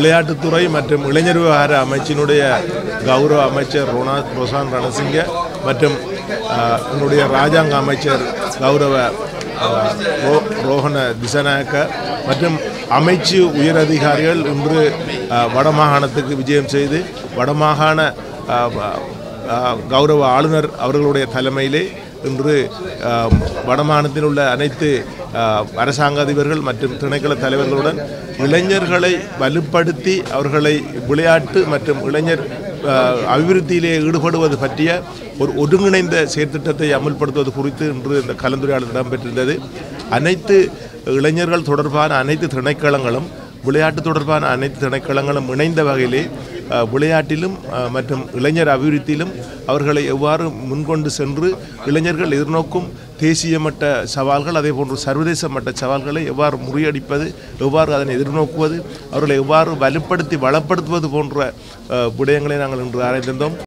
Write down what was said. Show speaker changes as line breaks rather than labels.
விளையாட்டுத்துறை மற்றும் இளைஞர் விவகார அமைச்சினுடைய கௌரவ அமைச்சர் ரோனா ரோசான் ரணசிங்க மற்றும் ஆஹ், என்னுடைய ராஜாங்க அமைச்சர் கௌரவ ஆஹ், ரோ- ரோஹன திசநாயக்க மற்றும் அமைச்சு உயரதிகாரிகள் இன்று ஆஹ், வடமாகாணத்துக்கு விஜயம் செய்து வடமாகாண ஆஹ், ஆஹ், கௌரவ ஆளுநர் அவர்களுடைய தலைமையிலே இன்று ஆஹ், வடமாகாணத்தில் உள்ள அனைத்து ஆஹ், அரசாங்க அதிபர்கள் மற்றும் திணைக்கள தலைவர்களுடன் இளைஞர்களை வலுப்படுத்தி அவர்களை விளையாட்டு மற்றும் இளைஞர் ஆஹ், அபிவிருத்தியிலே ஈடுபடுவது பற்றிய ஒரு ஒருங்கிணைந்த செயற்திட்டத்தை அமல்படுத்துவது குறித்து இன்று இந்த கலந்துரையாடல் இடம்பெற்றிருந்தது அனைத்து இளைஞர்கள் தொடர்பான அனைத்து திணைக்களங்களும் விளையாட்டு தொடர்பான அனைத்து திணைக்களங்களும் இணைந்த வகையிலே அஹ், விளையாட்டிலும் அஹ், மற்றும் இளைஞர் அபிவிருத்தியிலும் அவர்களை எவ்வாறு முன்கொண்டு சென்று இளைஞர்கள் எதிர்நோக்கும் தேசிய மட்ட சவால்கள் அதே போன்று சர்வதேச மட்ட சவால்களை எவ்வாறு முறியடிப்பது எவ்வாறு அதனை எதிர்நோக்குவது அவர்களை எவ்வாறு வலுப்படுத்தி வளப்படுத்துவது போன்ற அஹ், விடயங்களை நாங்கள் இன்று ஆராய்ந்திருந்தோம்